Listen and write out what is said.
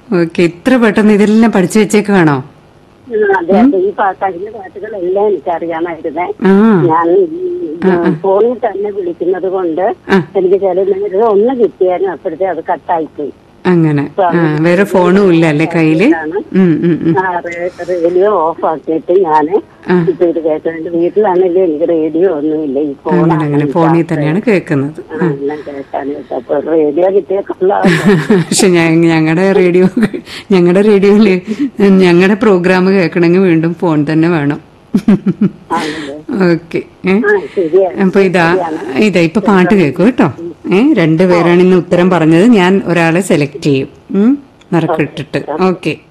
Okay ഇത്ര പെട്ടെന്ന് ഇതെല്ലാം പഠിച്ചു വെച്ചേക്കുവാണോ ഉം, അതെ അതെ ഈ പാ- കഴിഞ്ഞ പാട്ടുകളെല്ലാം എനിക്കറിയാമായിരുന്നേ ആ ഞാൻ ഈ ഫോണിൽ തന്നെ വിളിക്കുന്നത് കൊണ്ട് ആ. എനിക്ക് ചില നേരം ഒന്ന് കിട്ടിയാലും അപ്പോഴത്തെ അത് കട്ടായിപ്പോയി അങ്ങനെ ആ വേറെ ഫോണും ഇല്ല അല്ലേ കയ്യില് ഉം ഉം ഉം ആ, റേ- റേഡിയോ ഓഫ് ആക്കിയിട്ട് ഞാന് ആ. ഇപ്പൊ ഇത് കേൾക്കുന്നുണ്ട് വീട്ടിലാണെങ്കിലും എനിക്ക് റേഡിയോ ഒന്നുമില്ല ഈ അങ്ങനെ ഫോണാണ് അങ്ങനെ ഫോണിൽ തന്നെയാണ് കേൾക്കുന്നത് ആ, എല്ലാം കേൾക്കാനായിട്ട് അപ്പൊ റേഡിയോ കിട്ടിയ കൊള്ളാം പക്ഷെ ഞങ്ങളുടെ റേഡിയോ ഞങ്ങളുടെ റേഡിയോയില് ഞങ്ങളുടെ പ്രോഗ്രാം കേൾക്കണമെങ്കിൽ വീണ്ടും ഫോൺ തന്നെ വേണം ആണല്ലേ ഓക്കെ ആ ശരിയാണ് അപ്പൊ ഇതാ ഇതാ ഇപ്പൊ പാട്ട് കേൾക്കും കേട്ടോ ഏ രണ്ടുപേരാണ് ഇന്ന് ഉത്തരം പറഞ്ഞത് ഞാൻ ഒരാളെ സെലക്ട് ചെയ്യും ഉം നറുക്കിട്ടിട്ട് ഓക്കെ